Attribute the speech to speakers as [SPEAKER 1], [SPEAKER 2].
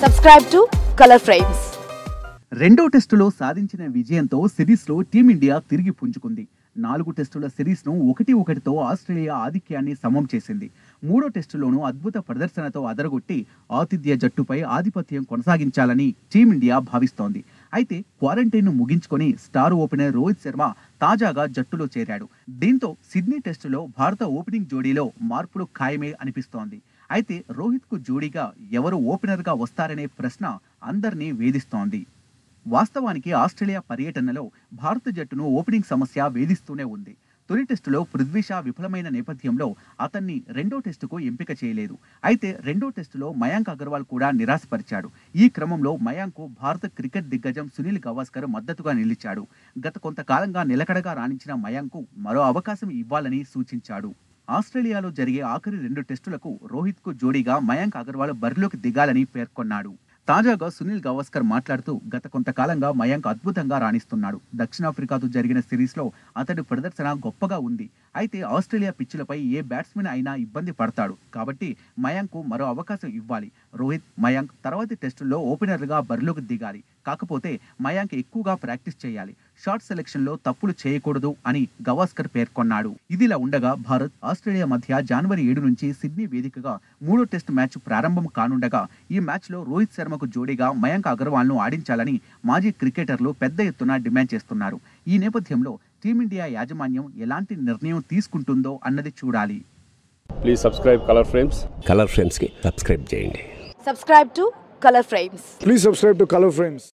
[SPEAKER 1] Subscribe to Color Frames.
[SPEAKER 2] రెండో టెస్టులో సాధించిన విజయంతో సిరీస్లో టీమిండియా తిరిగి పుంజుకుంది నాలుగు టెస్టుల సిరీస్ను ఒకటి ఒకటితో ఆస్ట్రేలియా ఆధిక్యాన్ని సమం చేసింది మూడో టెస్టులోనూ అద్భుత ప్రదర్శనతో అదరగొట్టి ఆతిథ్య జట్టుపై ఆధిపత్యం కొనసాగించాలని టీమిండియా భావిస్తోంది అయితే క్వారంటైన్ను ముగించుకొని స్టార్ ఓపెనర్ రోహిత్ శర్మ తాజాగా జట్టులో చేరాడు దీంతో సిడ్నీ టెస్టులో భారత ఓపెనింగ్ జోడీలో మార్పులు ఖాయమే అనిపిస్తోంది అయితే రోహిత్కు జోడీగా ఎవరు ఓపెనర్గా వస్తారనే ప్రశ్న అందరినీ వేధిస్తోంది వాస్తవానికి ఆస్ట్రేలియా పర్యటనలో భారత జట్టును ఓపెనింగ్ సమస్య వేధిస్తూనే ఉంది తొలి టెస్టులో పృథ్వీ షా విఫలమైన నేపథ్యంలో అతన్ని రెండో టెస్టుకు ఎంపిక చేయలేదు అయితే రెండో టెస్టులో మయాంక్ అగర్వాల్ కూడా నిరాశపరిచాడు ఈ క్రమంలో మయాంక్కు భారత క్రికెట్ దిగ్గజం సునీల్ గవాస్కర్ మద్దతుగా నిలిచాడు గత కొంతకాలంగా నిలకడగా రాణించిన మయాంక్కు మరో అవకాశం ఇవ్వాలని సూచించాడు ఆస్ట్రేలియాలో జరిగే ఆఖరి రెండు టెస్టులకు రోహిత్కు జోడీగా మయాంక్ అగర్వాల్ బరిలోకి దిగాలని పేర్కొన్నాడు తాజాగా సునీల్ గవాస్కర్ మాట్లాడుతూ గత కొంతకాలంగా మయాంక్ అద్భుతంగా రాణిస్తున్నాడు దక్షిణాఫ్రికాతో జరిగిన సిరీస్లో అతడి ప్రదర్శన గొప్పగా ఉంది అయితే ఆస్ట్రేలియా పిచ్చులపై ఏ బ్యాట్స్మెన్ అయినా ఇబ్బంది పడతాడు కాబట్టి మయాంక్కు మరో అవకాశం ఇవ్వాలి రోహిత్ మయాంక్ తర్వాతి టెస్టుల్లో ఓపెనర్లుగా బరిలోకి దిగాలి కాకపోతే మయాంక్ ఎక్కువగా ప్రాక్టీస్ చేయాలి షార్ట్ సెలెక్షన్లో తప్పులు చేయకూడదు అని గవాస్కర్ పేర్కొన్నాడు ఇదిలా ఉండగా భారత్ ఆస్ట్రేలియా మధ్య జనవరి ఏడు నుంచి సిడ్నీ వేదికగా మూడో టెస్ట్ మ్యాచ్ ప్రారంభం కానుండగా ఈ మ్యాచ్లో రోహిత్ శర్మకు జోడీగా మయాంక్ అగర్వాల్ను ఆడించాలని మాజీ క్రికెటర్లు పెద్ద ఎత్తున డిమాండ్ చేస్తున్నారు ఈ నేపథ్యంలో టీమిండియా యాజమాన్యం ఎలాంటి నిర్ణయం తీసుకుంటుందో అన్నది చూడాలి
[SPEAKER 3] please subscribe colour frames
[SPEAKER 4] colour ఫ్రేమ్స్కి సబ్స్క్రైబ్ చేయండి
[SPEAKER 1] Subscribe to Color Frames.
[SPEAKER 5] Please subscribe to Color Frames.